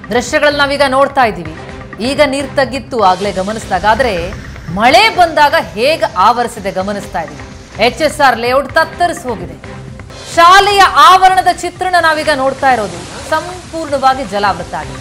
ದೃಶ್ಯಗಳನ್ನ ನಾವೀಗ ನೋಡ್ತಾ ಇದ್ದೀವಿ ಈಗ ನೀರು ತಗ್ಗಿತ್ತು ಆಗ್ಲೇ ಗಮನಿಸಿದಾಗ ಆದ್ರೆ ಮಳೆ ಬಂದಾಗ ಹೇಗೆ ಆವರಿಸಿದೆ ಗಮನಿಸ್ತಾ ಇದ್ದೀವಿ ಎಚ್ ಎಸ್ ಆರ್ ಲೇಔಟ್ ತತ್ತರಿಸಿ ಹೋಗಿದೆ ಶಾಲೆಯ ಆವರಣದ ಚಿತ್ರಣ ನಾವೀಗ ನೋಡ್ತಾ ಇರೋದು ಸಂಪೂರ್ಣವಾಗಿ ಜಲಾವೃತ ಆಗಿದೆ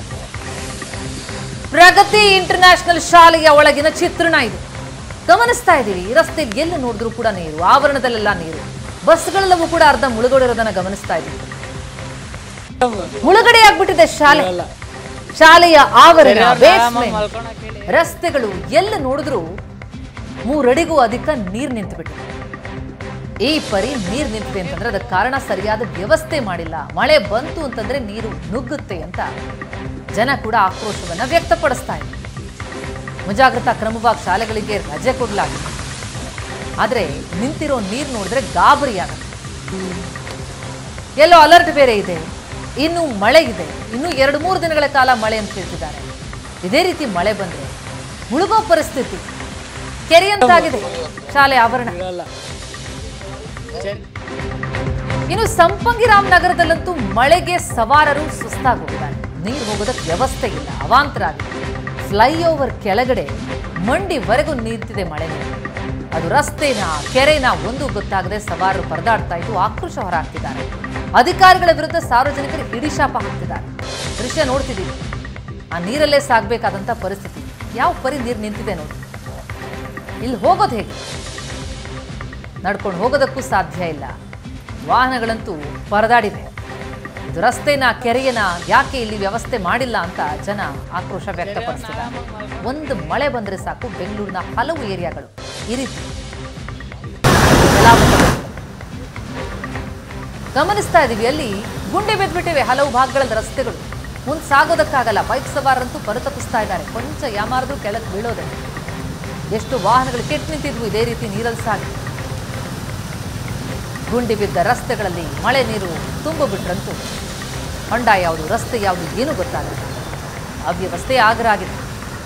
ಪ್ರಗತಿ ಇಂಟರ್ನ್ಯಾಷನಲ್ ಶಾಲೆಯ ಒಳಗಿನ ಚಿತ್ರಣ ಇದು ಗಮನಿಸ್ತಾ ಇದ್ದೀವಿ ರಸ್ತೆಗೆ ಎಲ್ಲಿ ನೋಡಿದ್ರು ಕೂಡ ನೀರು ಆವರಣದಲ್ಲೆಲ್ಲ ನೀರು ಬಸ್ಗಳೆಲ್ಲವೂ ಕೂಡ ಅರ್ಧ ಮುಳುಗಡೆರೋದನ್ನ ಗಮನಿಸ್ತಾ ಇದ್ದೀವಿ ಮುಳುಗಡೆ ಆಗ್ಬಿಟ್ಟಿದೆ ಶಾಲೆ ಶಾಲೆಯ ಆವರಣ ಬೇಸ್ಮೆಂಟ್ ರಸ್ತೆಗಳು ಎಲ್ಲಿ ನೋಡಿದ್ರು ಮೂರಡಿಗೂ ಅಧಿಕ ನೀರ್ ನಿಂತುಬಿಟ್ಟಿದೆ ಈ ಪರಿ ನೀರ್ ನಿಂತಿದೆ ಅಂತಂದ್ರೆ ಅದಕ್ಕೆ ಕಾರಣ ಸರಿಯಾದ ವ್ಯವಸ್ಥೆ ಮಾಡಿಲ್ಲ ಮಳೆ ಬಂತು ಅಂತಂದ್ರೆ ನೀರು ನುಗ್ಗುತ್ತೆ ಅಂತ ಜನ ಕೂಡ ಆಕ್ರೋಶವನ್ನ ವ್ಯಕ್ತಪಡಿಸ್ತಾ ಇದ್ದಾರೆ ಮುಂಜಾಗ್ರತಾ ಕ್ರಮವಾಗಿ ಶಾಲೆಗಳಿಗೆ ರಜೆ ಕೊಡಲಾಗಿದೆ ಆದ್ರೆ ನಿಂತಿರೋ ನೀರು ನೋಡಿದ್ರೆ ಗಾಬರಿ ಆಗುತ್ತೆ ಎಲ್ಲೋ ಅಲರ್ಟ್ ಬೇರೆ ಇದೆ ಇನ್ನು ಮಳೆ ಇದೆ ಇನ್ನು ಎರಡು ಮೂರು ದಿನಗಳ ಕಾಲ ಮಳೆ ಅಂತ ಹೇಳ್ತಿದ್ದಾರೆ ಇದೇ ರೀತಿ ಮಳೆ ಬಂದ್ರೆ ಮುಳುಗೋ ಪರಿಸ್ಥಿತಿ ಕೆರೆಯಂತಾಗಿದೆ ಶಾಲೆ ಆವರಣ ಇನ್ನು ಸಂಪಂಗಿ ರಾಮನಗರದಲ್ಲಂತೂ ಮಳೆಗೆ ಸವಾರರು ಸುಸ್ತಾಗೋಗಿದ್ದಾರೆ ನೀರು ಹೋಗೋದಕ್ಕೆ ವ್ಯವಸ್ಥೆ ಇಲ್ಲ ಅವಾಂತರ ಆಗಿದೆ ಫ್ಲೈಓವರ್ ಕೆಳಗಡೆ ಮಂಡಿವರೆಗೂ ನಿಂತಿದೆ ಮಳೆ ನೀರು ಅದು ರಸ್ತೆನ ಕೆರೆನ ಒಂದು ಗೊತ್ತಾಗದೆ ಸವಾರರು ಪರದಾಡ್ತಾ ಇದ್ದು ಆಕ್ರೋಶ ಹೊರಹಾಕ್ತಿದ್ದಾರೆ ಅಧಿಕಾರಿಗಳ ವಿರುದ್ಧ ಸಾರ್ವಜನಿಕರು ಹಿಡಿಶಾಪ ಹಾಕ್ತಿದ್ದಾರೆ ದೃಶ್ಯ ನೋಡ್ತಿದ್ದೀವಿ ಆ ನೀರಲ್ಲೇ ಸಾಗಬೇಕಾದಂಥ ಪರಿಸ್ಥಿತಿ ಯಾವ ಪರಿ ನೀರು ನಿಂತಿದೆ ನೋಡಿ ಇಲ್ಲಿ ಹೋಗೋದು ಹೇಗೆ ನಡ್ಕೊಂಡು ಹೋಗೋದಕ್ಕೂ ಸಾಧ್ಯ ಇಲ್ಲ ವಾಹನಗಳಂತೂ ಪರದಾಡಿವೆ ಇದು ರಸ್ತೆನ ಕೆರೆಯನ ಯಾಕೆ ಇಲ್ಲಿ ವ್ಯವಸ್ಥೆ ಮಾಡಿಲ್ಲ ಅಂತ ಜನ ಆಕ್ರೋಶ ವ್ಯಕ್ತಪಡಿಸ್ತಿದ್ದಾರೆ ಒಂದು ಮಳೆ ಬಂದ್ರೆ ಸಾಕು ಬೆಂಗಳೂರಿನ ಹಲವು ಏರಿಯಾಗಳು ಈ ರೀತಿ ಜಲಾವೃತಗೊಂಡಿವೆ. ಗಮನಿಸ್ತಾ ಇದೀವಿ ಅಲ್ಲಿ ಗುಂಡಿ ಬಿದ್ದುಬಿಟ್ಟಿವೆ ಹಲವು ಭಾಗಗಳ ರಸ್ತೆಗಳು ಮುಂದೆ ಸಾಗೋದಕ್ಕಾಗಲ್ಲ ಬೈಕ್ ಸವಾರರಂತೂ ಪರಿತಪಿಸ್ತಾ ಇದ್ದಾರೆ ಕೊಂಚ ಯಾಮಾರದ್ರು ಕೆಳಗೆ ಬೀಳೋದೆ ಎಷ್ಟು ವಾಹನಗಳು ಕೆಟ್ಟು ನಿಂತಿದ್ವು ಇದೇ ರೀತಿ ನೀರಲ್ಲಿ ಸಾಗಿ ಗುಂಡಿ ಬಿದ್ದ ರಸ್ತೆಗಳಲ್ಲಿ ಮಳೆ ನೀರು ತುಂಬಿಬಿಟ್ರಂತೂ ಹೊಂಡ ಯಾವುದು ರಸ್ತೆ ಯಾವುದು ಏನೂ ಗೊತ್ತಾಗಲ್ಲ ಅವ್ಯವಸ್ಥೆ ಆಗರಾಗಿದೆ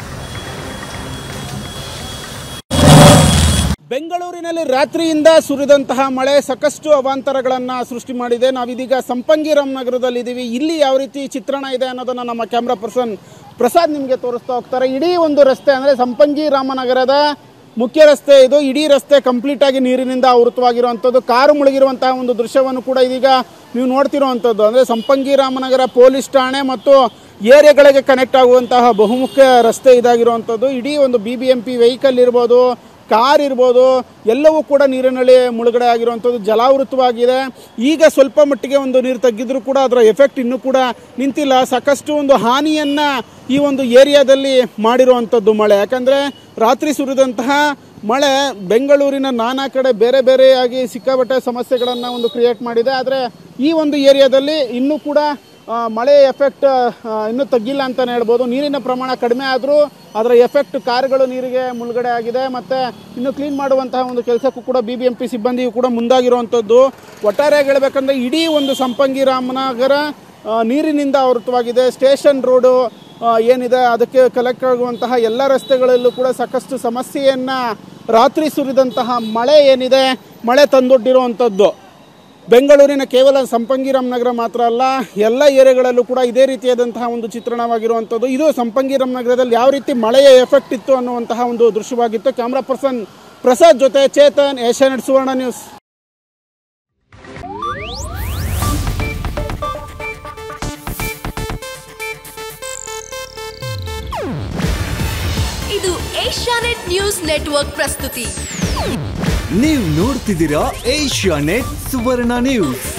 ಬೆಂಗಳೂರಿನಲ್ಲಿ ರಾತ್ರಿಯಿಂದ ಸುರಿದಂತಹ ಮಳೆ ಸಾಕಷ್ಟು ಅವಾಂತರಗಳನ್ನು ಸೃಷ್ಟಿ ಮಾಡಿದೆ ನಾವಿದೀಗ ಸಂಪಂಗಿ ರಾಮನಗರದಲ್ಲಿ ಇದ್ದೀವಿ ಇಲ್ಲಿ ಯಾವ ರೀತಿ ಚಿತ್ರಣ ಇದೆ ಅನ್ನೋದನ್ನು ನಮ್ಮ ಕ್ಯಾಮ್ರಾ ಪರ್ಸನ್ ಪ್ರಸಾದ್ ನಿಮಗೆ ತೋರಿಸ್ತಾ ಹೋಗ್ತಾರೆ ಇಡೀ ಒಂದು ರಸ್ತೆ ಅಂದರೆ ಸಂಪಂಗಿ ರಾಮನಗರದ ಮುಖ್ಯ ರಸ್ತೆ ಇದು ಇಡೀ ರಸ್ತೆ ಕಂಪ್ಲೀಟ್ ಆಗಿ ನೀರಿನಿಂದ ಆವೃತವಾಗಿರುವಂಥದ್ದು ಕಾರು ಮುಳುಗಿರುವಂತಹ ಒಂದು ದೃಶ್ಯವನ್ನು ಕೂಡ ಇದೀಗ ನೀವು ನೋಡ್ತಿರುವಂಥದ್ದು ಅಂದರೆ ಸಂಪಂಗಿ ರಾಮನಗರ ಪೊಲೀಸ್ ಠಾಣೆ ಮತ್ತು ಏರಿಯಾಗಳಿಗೆ ಕನೆಕ್ಟ್ ಆಗುವಂತಹ ಬಹುಮುಖ್ಯ ರಸ್ತೆ ಇದಾಗಿರುವಂಥದ್ದು ಇಡೀ ಒಂದು B B M P vehicle ಇರ್ಬೋದು ಕಾರ್ ಇರ್ಬೋದು ಎಲ್ಲವೂ ಕೂಡ ನೀರಿನಲ್ಲಿ ಮುಳುಗಡೆ ಆಗಿರುವಂಥದ್ದು ಜಲಾವೃತವಾಗಿದೆ ಈಗ ಸ್ವಲ್ಪ ಮಟ್ಟಿಗೆ ಒಂದು ನೀರು ತಗ್ಗಿದ್ರೂ ಕೂಡ ಅದರ ಎಫೆಕ್ಟ್ ಇನ್ನೂ ಕೂಡ ನಿಂತಿಲ್ಲ ಸಾಕಷ್ಟು ಒಂದು ಹಾನಿಯನ್ನು ಈ ಒಂದು ಏರಿಯಾದಲ್ಲಿ ಮಾಡಿರುವಂಥದ್ದು ಮಳೆ ಯಾಕಂದರೆ ರಾತ್ರಿ ಸುರಿದಂತಹ ಮಳೆ ಬೆಂಗಳೂರಿನ ನಾನಾ ಕಡೆ ಬೇರೆ ಬೇರೆಯಾಗಿ ಸಿಕ್ಕಾಪಟ್ಟೆ ಸಮಸ್ಯೆಗಳನ್ನು ಒಂದು ಕ್ರಿಯೇಟ್ ಮಾಡಿದೆ ಆದರೆ ಈ ಒಂದು ಏರಿಯಾದಲ್ಲಿ ಇನ್ನೂ ಕೂಡ ಆ, ಮಳೆ ಎಫೆಕ್ಟ್ ಇನ್ನೂ ತಗ್ಗಿಲ್ಲ ಅಂತಲೇ ಹೇಳ್ಬೋದು ನೀರಿನ ಪ್ರಮಾಣ ಕಡಿಮೆ ಆದರೂ ಅದರ ಎಫೆಕ್ಟ್ ಕಾರುಗಳು ನೀರಿಗೆ ಮುಳುಗಡೆ ಆಗಿದೆ ಮತ್ತು ಇನ್ನು ಕ್ಲೀನ್ ಮಾಡುವಂತಹ ಒಂದು ಕೆಲಸಕ್ಕೂ ಕೂಡ ಬಿ ಬಿ ಎಂ ಪಿ ಸಿಬ್ಬಂದಿಯು ಕೂಡ ಮುಂದಾಗಿರುವಂಥದ್ದು ಒಟ್ಟಾರೆಯಾಗಿ ಹೇಳಬೇಕಂದ್ರೆ ಇಡೀ ಒಂದು ಸಂಪಂಗಿ ರಾಮನಗರ ಆ, ನೀರಿನಿಂದ ಆವೃತವಾಗಿದೆ ಸ್ಟೇಷನ್ ರೋಡು ಆ, ಏನಿದೆ ಅದಕ್ಕೆ ಕಲೆಕ್ಟ್ ಆಗುವಂತಹ ಎಲ್ಲ ರಸ್ತೆಗಳಲ್ಲೂ ಕೂಡ ಸಾಕಷ್ಟು ಸಮಸ್ಯೆಯನ್ನು ರಾತ್ರಿ ಸುರಿದಂತಹ ಮಳೆ ಏನಿದೆ ಮಳೆ ತಂದೊಡ್ಡಿರುವಂಥದ್ದು ಬೆಂಗಳೂರಿನ ಕೇವಲ ಸಂಪಂಗಿ ರಾಮನಗರ ಮಾತ್ರ ಅಲ್ಲ ಎಲ್ಲ ಏರಿಯಾಗಳಲ್ಲೂ ಕೂಡ ಇದೇ ರೀತಿಯಾದಂತಹ ಒಂದು ಚಿತ್ರಣವಾಗಿರುವಂಥದ್ದು ಇದು ಸಂಪಂಗಿ ರಾಮನಗರದಲ್ಲಿ ಯಾವ ರೀತಿ ಮಳೆಯ ಎಫೆಕ್ಟ್ ಇತ್ತು ಅನ್ನುವಂತಹ ಒಂದು ದೃಶ್ಯವಾಗಿತ್ತು ಕ್ಯಾಮ್ರಾ ಪರ್ಸನ್ ಪ್ರಸಾದ್ ಜೊತೆ ಚೇತನ್ ಏಷ್ಯಾನೆಟ್ ಸುವರ್ಣ ನ್ಯೂಸ್ ಇದು ಏಷ್ಯಾನೆಟ್ ನ್ಯೂಸ್ ನೆಟ್ವರ್ಕ್ ಪ್ರಸ್ತುತಿ ನೀವು ನೋಡ್ತಿದ್ದೀರಾ ಏಷ್ಯಾ ನೆಟ್ ಸುವರ್ಣ ನ್ಯೂಸ್